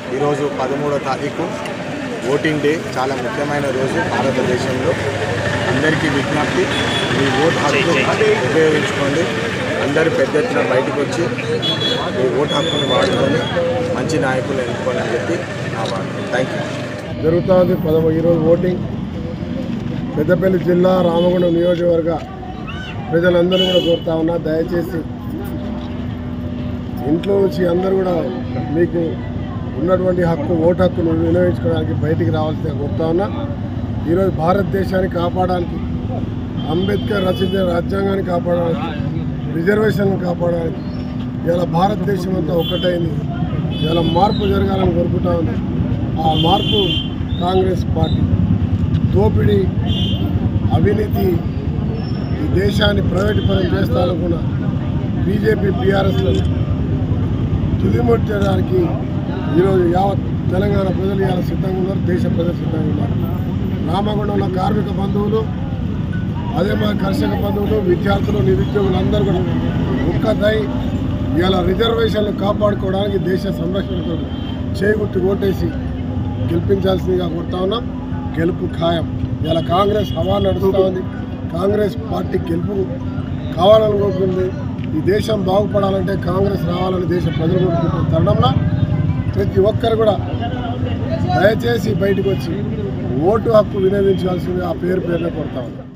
ఈరోజు పదమూడో తారీఖు ఓటింగ్ డే చాలా ముఖ్యమైన రోజు భారతదేశంలో అందరికీ విజ్ఞప్తి మీ ఓటు హక్కు ఉపయోగించుకోండి అందరూ పెద్ద ఎత్తున బయటకు వచ్చి మీ ఓటు హక్కుని వాడుకొని మంచి నాయకులు ఎన్నుకోవాలని చెప్పి నా వాడు థ్యాంక్ యూ జరుగుతుంది పదవ ఈరోజు ఓటింగ్ పెద్దపల్లి జిల్లా రామగుండం నియోజకవర్గ ప్రజలందరూ కూడా కోరుతా ఉన్నా దయచేసి ఇంట్లో నుంచి అందరూ కూడా మీకు ఉన్నటువంటి హక్కు ఓటు హక్కును వినియోగించుకోవడానికి బయటికి రావాల్సిందిగా కోరుతా ఉన్నా ఈరోజు భారతదేశాన్ని కాపాడడానికి అంబేద్కర్ రచించిన రాజ్యాంగాన్ని కాపాడడానికి రిజర్వేషన్ కాపాడడానికి ఇలా భారతదేశం అంతా ఒక్కటైంది ఇలా మార్పు జరగాలని కోరుకుంటా ఉంది ఆ మార్పు కాంగ్రెస్ పార్టీ దోపిడీ అవినీతి ఈ దేశాన్ని ప్రైవేటు పరం చేస్తానుకున్న బీజేపీ బీఆర్ఎస్లను తుదిముట్టడానికి ఈరోజు యావత్ తెలంగాణ ప్రజలు ఇవాళ సిద్ధంగా ఉన్నారు దేశ ప్రజలు సిద్ధంగా ఉన్నారు రామగుండంలో కార్మిక బంధువులు అదే మరి కర్షక బంధువులు విద్యార్థులు నిరుద్యోగులు అందరూ కూడా ఒక్కదై ఇలా రిజర్వేషన్లు కాపాడుకోవడానికి దేశ సంరక్షణ కొరకు చేగుట్టి ఓటేసి గెలిపించాల్సిందిగా కోరుతా ఉన్నాం గెలుపు ఖాయం ఇలా కాంగ్రెస్ హవా నడుస్తూ ఉంది కాంగ్రెస్ పార్టీ గెలుపు కావాలనుకుంటుంది ఈ దేశం బాగుపడాలంటే కాంగ్రెస్ రావాలని దేశ ప్రజలు కోరుకుంటున్న తరుణంలో ప్రతి ఒక్కరు కూడా దయచేసి బయటకు వచ్చి ఓటు హక్కు వినియోగించాల్సింది ఆ పేరు పేరునే కొడతా ఉంది